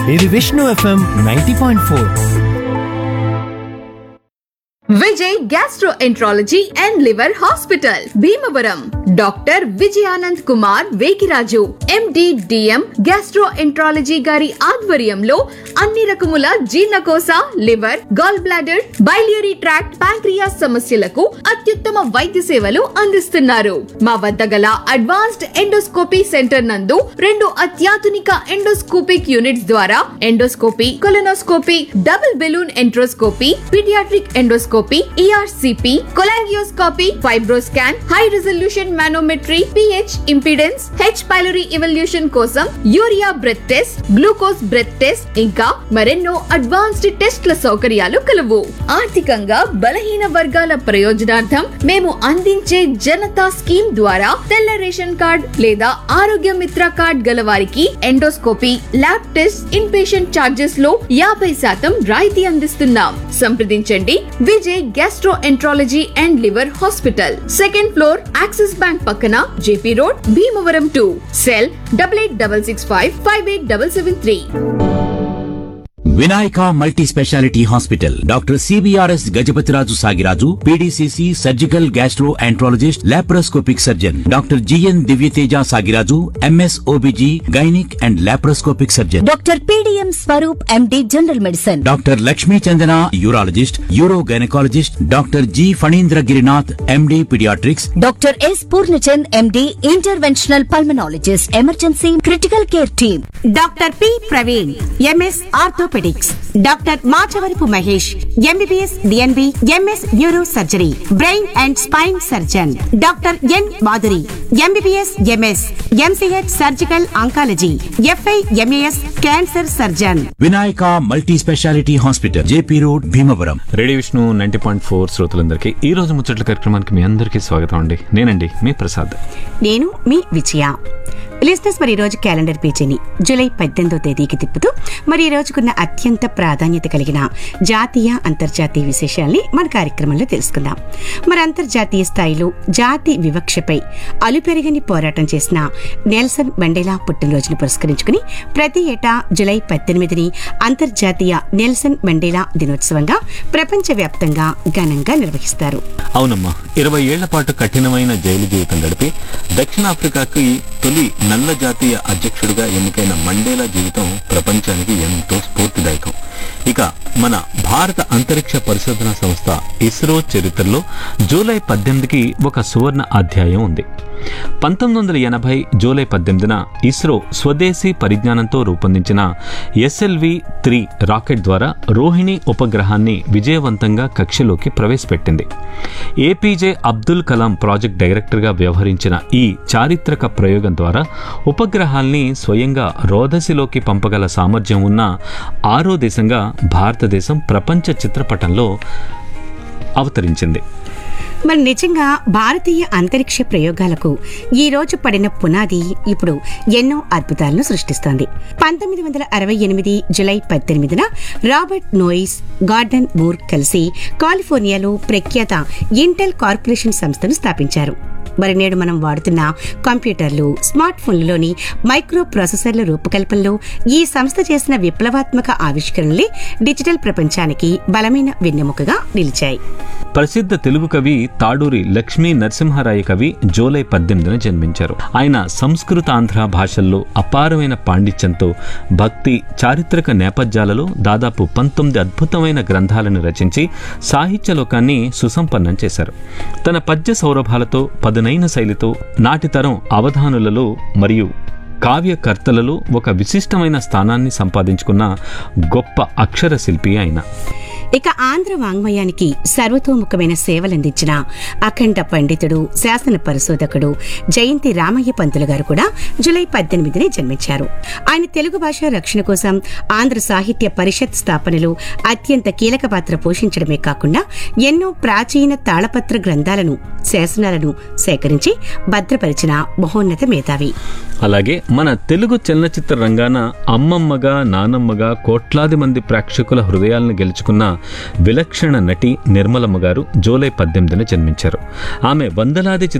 ఇది Vishnu FM ninety point four Vijay gastroenterology and liver hospital Bhimavaram doctor Vijayanand Kumar Vekiraju MD DM gastroenterology గారి ఆధ్వర్యంలో అన్ని రకముల జీర్ణకోశ liver gall bladder biliary tract pancreas సమస్యలకు అత్యుత్తమ వైద్య సేవలు అందిస్తున్నారు మా వద్ద గల అడ్వాన్స్డ్ ఎండోస్కోపీ సెంటర్ నందు రెండు అత్యాధునిక ఎండోస్కోపిక్ యూనిట్స్ ద్వారా endoscopy colonoscopy double balloon enteroscopy paediatric endoscopy ERCP cholangioscopy fibroscan high resolution manometry pH impedance H pylori evaluation కోసం urea breath test glucose breath test ఇంకా మరెన్నో అడ్వాన్స్డ్ టెస్ట్ల సౌకర్యాలు కలవు ఆర్థికంగా బలహీన వర్గాల ప్రయోజనార్థం మేము అందించే జనతా స్కీమ్ ద్వారా తెల్ల రేషన్ కార్డ్ లేదా ఆరోగ్య మిత్ర కార్డ్ గల వారికి endoscopy lab test inpatient charges లో యాభై శాతం రాయితీ అందిస్తున్నాం సంప్రదించండి Vijay gastroenterology and liver hospital second floor Axis bank పక్కన JP road Bhimavaram two cell double eight double six five five eight double seven three Vinayaka multi speciality hospital doctor CBRS Gajapathiraju Sagiraju PDCC surgical gastroenterologist laparoscopic surgeon doctor GN Divyateja Sagiraju MS OBG gynaec and laparoscopic surgeon doctor PDM Swaroop MD general medicine doctor Lakshmi Chandana urologist uro gynaecologist doctor G Phanindra Girinath MD paediatrics doctor S Purnachand MD interventional pulmonologist emergency critical care team doctor P Praveen MS orthopaedics doctor Machavarapu Mahesh MBBS DNB MS neuro surgery brain and spine surgeon doctor N Madhuri MBBS MS MCh surgical oncology FI MAS cancer surgeon Vinayaka multi speciality hospital JP road Bhimavaram radio Vishnu ninety point four శ్రోతలందరికీ ఈ రోజు ముచ్చట్ల కార్యక్రమానికి మీ అందరికీ స్వాగతం అండి నేనండి మీ ప్రసాద్ నేను మీ విజయ లిస్నెస్ మరి ఈ రోజు క్యాలెండర్ పేజీని జూలై పద్దెనిమిదో తేదీకి తిప్పుతూ మరి ఈ రోజుకున్న అత్యంత ప్రాధాన్యత కలిగిన జాతీయ అంతర్జాతీయ విశేషాల్ని మన కార్యక్రమంలో తెలుసుకుందాం మరి అంతర్జాతీయ స్థాయిలో జాతి వివక్షపై అలుపెరగని పోరాటం చేసిన నెల్సన్ మండేలా పుట్టినరోజును పురస్కరించుకుని ప్రతి ఏటా జూలై పద్దెనిమిదిని అంతర్జాతీయ నెల్సన్ మండేలా దినోత్సవంగా ప్రపంచవ్యాప్తంగా ఘనంగా నిర్వహిస్తారు అవునమ్మా ఇరవై ఏళ్ల పాటు కఠినమైన జైలు జీవితం గడిపి దక్షిణాఫ్రికాకి తొలి నల్ల జాతీయ అధ్యక్షుడిగా ఎన్నికైన మండేలా జీవితం ప్రపంచానికి ఎంతో స్ఫూర్తిదాయకం ఇక మన భారత అంతరిక్ష పరిశోధన సంస్థ ఇస్రో చరిత్రలో జూలై పద్దెనిమిదికి ఒక సువర్ణ అధ్యాయం ఉంది పంతొమ్మిది వందల ఎనభై జూలై పద్దెనిమిదిన ఇస్రో స్వదేశీ పరిజ్ఞానంతో రూపొందించిన ఎస్ఎల్వి త్రీ రాకెట్ ద్వారా రోహిణి ఉపగ్రహాన్ని విజయవంతంగా కక్షలోకి ప్రవేశపెట్టింది ఏపీజే అబ్దుల్ కలాం ప్రాజెక్ట్ డైరెక్టర్గా వ్యవహరించిన ఈ చారిత్రక ప్రయోగం ద్వారా ఉపగ్రహాల్ని స్వయంగా రోదసిలోకి పంపగల సామర్థ్యం ఉన్న ఆరో దేశంగా భారతదేశం ప్రపంచ చిత్రపటంలో అవతరించింది మరి నిజంగా భారతీయ అంతరిక్ష ప్రయోగాలకు ఈ రోజు పడిన పునాది ఇప్పుడు ఎన్నో అద్భుతాలను సృష్టిస్తోంది పంతొమ్మిది వందల అరవై ఎనిమిది జులై పద్దెనిమిదిన రాబర్ట్ నోయిస్ గార్డెన్ మూర్ కలిసి కాలిఫోర్నియాలో ప్రఖ్యాత ఇంటెల్ కార్పొరేషన్ సంస్థను స్థాపించారు మరి నేడు మనం వాడుతున్న కంప్యూటర్లు స్మార్ట్ ఫోన్లలోని మైక్రో ప్రాసెసర్ల రూపకల్పనలో ఈ సంస్థ చేసిన విప్లవాత్మక ఆవిష్కరణలే డిజిటల్ ప్రపంచానికి బలమైన వెన్నెముకగా నిలిచాయి ప్రసిద్ధ తెలుగు కవి తాడూరి లక్ష్మీ నరసింహారాయ కవి జూలై పద్దెనిమిదిన జన్మించారు ఆయన సంస్కృత ఆంధ్ర భాషల్లో అపారమైన పాండిత్యంతో భక్తి చారిత్రక నేపథ్యాలలో దాదాపు పంతొమ్మిది అద్భుతమైన గ్రంథాలను రచించి సాహిత్య లోకాన్ని సుసంపన్నం చేశారు తన పద్య సౌరభాలతో పదునైన శైలితో నాటితరం అవధానులలో మరియు కావ్యకర్తలలో ఒక విశిష్టమైన స్థానాన్ని సంపాదించుకున్న గొప్ప అక్షర శిల్పి ఆయన ఇక ఆంధ్ర వాంగ్మయానికి సర్వతోముఖమైన సేవలందించిన అఖండ పండితుడు శాసన పరిశోధకుడు జయంతి రామయ్య పంతులు గారు కూడా జూలై పద్దెనిమిదిని జన్మించారు ఆయన తెలుగు భాష రక్షణ కోసం ఆంధ్ర సాహిత్య పరిషత్ స్థాపనలో అత్యంత కీలక పాత్ర పోషించడమే కాకుండా ఎన్నో ప్రాచీన తాళపత్ర గ్రంథాలను శాసనాలను సేకరించి భద్రపరిచిన మహోన్నత మేధావి అలాగే మన తెలుగు చలనచిత్ర రంగాన అమ్మమ్మగా నానమ్మగా కోట్లాది మంది ప్రేక్షకుల హృదయాలను గెలుచుకున్న విలక్షణ నటి నిర్మలమ్మ గారు జూలై పద్దెనిమిదిన జన్మించారు ఆమె వందలాది